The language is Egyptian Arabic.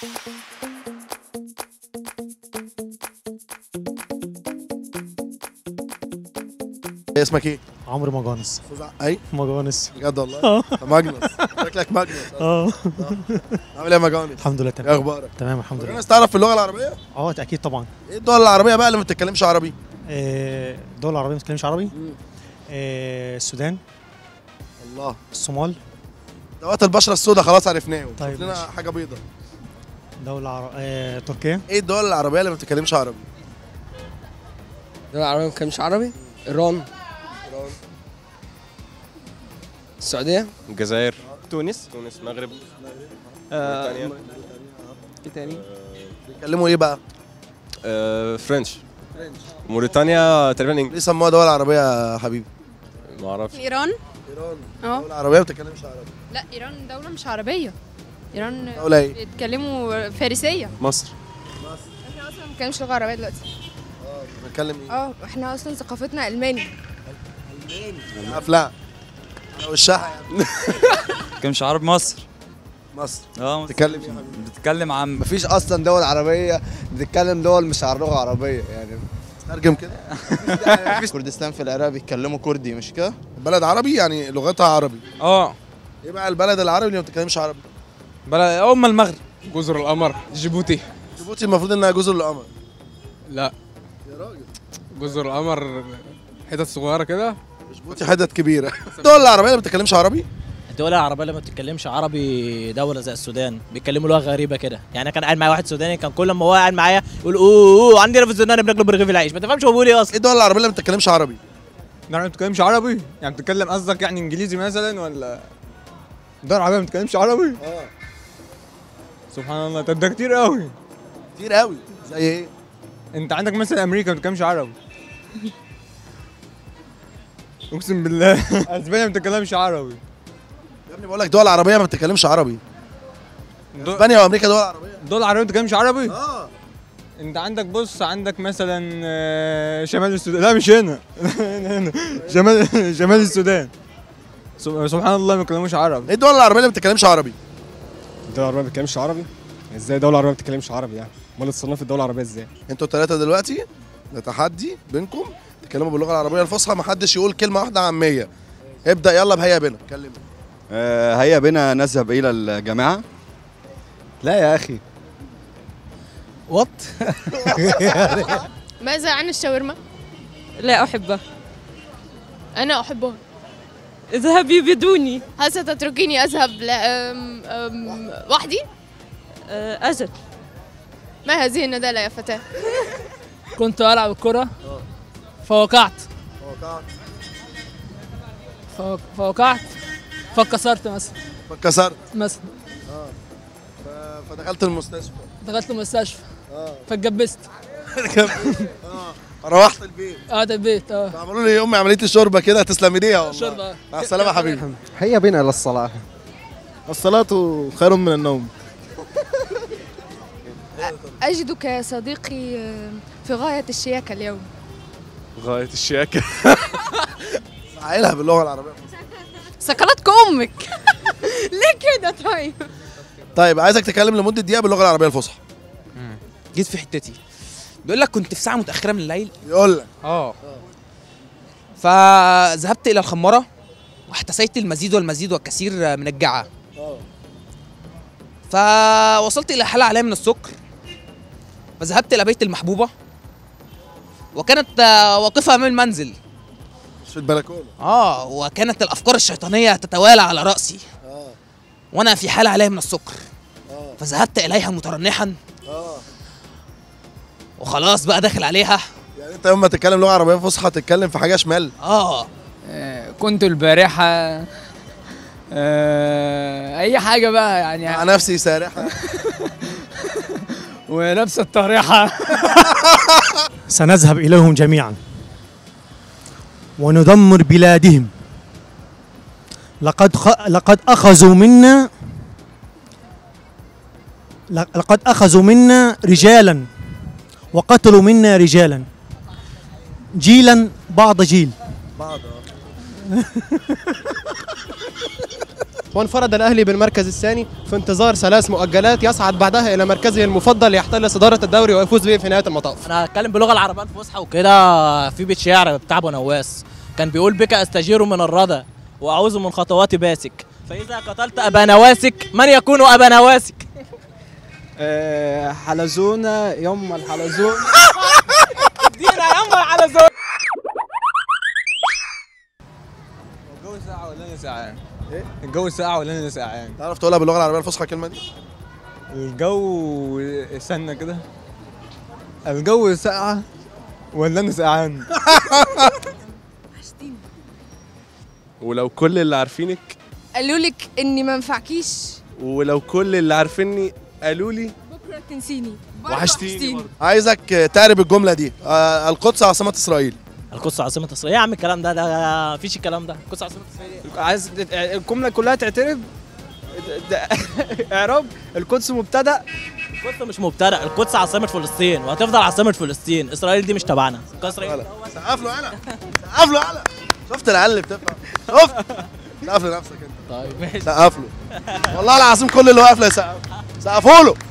اسمك ايه؟ عمرو مجانس استاذ اي مجانس بجد والله اه ماجنس شكلك ماجنس اه عامل ايه يا ماجنس؟ الحمد لله ايه تمام اخبارك؟ تمام الحمد لله ماجنس تعرف في اللغه العربيه؟ اه اكيد طبعا ايه الدول العربيه بقى اللي ما بتتكلمش عربي؟ آه، الدول العربيه ما بتتكلمش عربي آه، السودان الله الصومال دوات البشره السوداء خلاص عرفناه طيب، شوف لنا ماشي. حاجه بيضاء دولة عر... آه، تركيا ايه الدول العربيه اللي ما بتتكلمش عربي؟ الدول العربية ما بتتكلمش عربي إيران السعودية الجزائر تونس تونس المغرب موريتانيا ايه تاني؟ بيتكلموا ايه بقى؟ آه، فرنش موريتانيا تقريبا ليه انجلش سموها دول عربيه يا حبيبي؟ ما اعرفش ايران ايران اه دول عربيه ما بتتكلمش عربي لا ايران دوله مش عربيه ايران دوله ايه؟ بيتكلموا فارسيه مصر احنا اصلا ما بنتكلمش لغه عربيه دلوقتي بنتكلم ايه؟ اه احنا اصلا ثقافتنا الماني افلام انا وشها يعني كانش عرب مصر مصر اه بتتكلم ايه يا حبيبي؟ بتتكلم عن مفيش اصلا دول عربيه بتتكلم دول مش على اللغه العربيه يعني ترجم كده كردستان في العراق بيتكلموا كردي مش كده بلد عربي يعني لغتها عربي اه ايه بقى البلد العربي اللي ما بتتكلمش عربي؟ بلد ام المغرب جزر القمر جيبوتي جيبوتي المفروض انها جزر القمر لا يا راجل جزر القمر حتت صغيره كده جيبوتي حتت كبيره الدول العربيه اللي ما بتتكلمش عربي الدول العربية اللي ما بتتكلمش عربي دولة زي السودان بيتكلموا لغة غريبة كده يعني أنا كان قاعد معايا واحد سوداني كان كل ما هو قاعد معايا يقول اوه اوه عندنا في السودان بناكل برغيف العيش ما تفهمش هو بيقول ايه اصلا ايه الدول العربيه اللي ما بتتكلمش عربي؟ يعني ما بتتكلمش عربي يعني بتتكلم قصدك يعني انجليزي مثلا ولا الدول العربيه ما بتتكلمش عربي اه سبحان الله طب ده كتير قوي كتير قوي زي ايه؟ انت عندك مثلا امريكا ما بتتكلمش عربي اقسم بالله اسبانيا ما بتتكلمش عربي يا ابني بقول لك دول عربيه ما بتتكلمش عربي اسبانيا وامريكا دول عربيه الدول العربيه ما بتتكلمش عربي اه انت عندك بص عندك مثلا آه، شمال السودان لا مش هنا هنا هنا شمال شمال السودان سب- سبحان الله ما بيتكلموش عربي ايه الدول العربيه اللي ما بتتكلمش عربي؟ الدول العربية ما بتتكلمش عربي؟ ازاي دولة عربية ما بتتكلمش عربي يعني؟ امال تصنف الدولة العربية ازاي؟ انتوا الثلاثه دلوقتي ده تحدي بينكم تتكلموا باللغه العربيه الفصحى ما حدش يقول كلمه واحده عاميه ابدا يلا بهيا بنا اتكلم آه هيا بنا نذهب الى الجامعه لا يا اخي وات ماذا عن الشاورما لا احبها انا احبها اذهبي بدوني هل ستتركيني اذهب ل... أم... أم... وحدي اجل ما هذه الندالة يا فتاة كنت ألعب الكرة فوقعت فوق- فوقعت فكسرت مثلا فكسرت مثلا ف- فدخلت المستشفى دخلت المستشفى اه فاتجبست اه روحت البيت قعدت البيت اه عملوا لي امي عمليه الشوربه كده تسلم ايديها والله شربة مع السلامه يا حبيبي هيا بنا الى الصلاه الصلاة خير من النوم اجدك يا صديقي في غاية الشياكة اليوم غايه الشياكه عايلها باللغه العربيه سكرتك امك ليه كده طيب طيب عايزك تتكلم لمده دقيقه باللغه العربيه الفصحى جيت في حتتي بيقول لك كنت في ساعة متأخرة من الليل يقول لك اه فذهبت إلى الخمارة واحتسيت المزيد والمزيد والكثير من الجعة فوصلت إلى حالة عالية من السكر فذهبت إلى بيت المحبوبة وكانت آه، واقفة أمام المنزل مش في البلكونه اه وكانت الافكار الشيطانيه تتوالى على راسي اه وانا في حاله عاليه من السكر اه فذهبت اليها مترنحا اه وخلاص بقى داخل عليها يعني انت يوم ما تتكلم لغه عربيه فصحى تتكلم في حاجه شمال اه كنت البارحة آه أي حاجة بقى مع يعني نفسي سارحه ونفس الطريحة سنذهب إليهم جميعا وندمر بلادهم لقد خ... لقد أخذوا منا ل- لقد أخذوا منا رجالا وقتلوا منا رجالا جيلا بعض جيل بعض اه وانفرد الأهلي بالمركز الثاني في انتظار ثلاث مؤجلات يصعد بعدها إلى مركزه المفضل ليحتل صدارة الدوري ويفوز به في نهاية المطاف انا هتكلم باللغه العربيه الفصحى وكده في بيت شعر بتاع ابو نواس كان بيقول بك استجير من الردى واعوذ من خطوات باسك فاذا قتلت ابا نواسك من يكون ابا نواسك حلزونة يوم الحلزون ادينا يا ام الحلزون الجو ساعة ولا أنا سقعان؟ إيه؟ الجو ساعة ولا أنا سقعان؟ تعرف تقولها باللغه العربيه الفصحى الكلمه دي الجو استنى كده الجو ساقعة ولا أنا سقعان؟ ولو كل اللي عارفينك قالوا لك اني ما انفعكيش ولو كل اللي عارفيني قالوا لي بكره تنسيني برضه وحشتيني برضه. عايزك تعرب الجمله دي آه القدس عاصمه اسرائيل القدس عاصمه اسرائيل إيه يا عم الكلام ده ده مفيش الكلام ده القدس عاصمه اسرائيل عايز الجملة كلها تعترف ده- اعراب القدس مبتدأ القدس مش مبتدأ القدس عاصمه فلسطين وهتفضل عاصمه فلسطين اسرائيل دي مش تبعنا اسرائيل سقف له انا سقف له انا شفت العيال اللي بتفهم شفت سقف لنفسك انت طيب ماشي سقف له والله العظيم كل اللي واقف له يسقف سقفوا له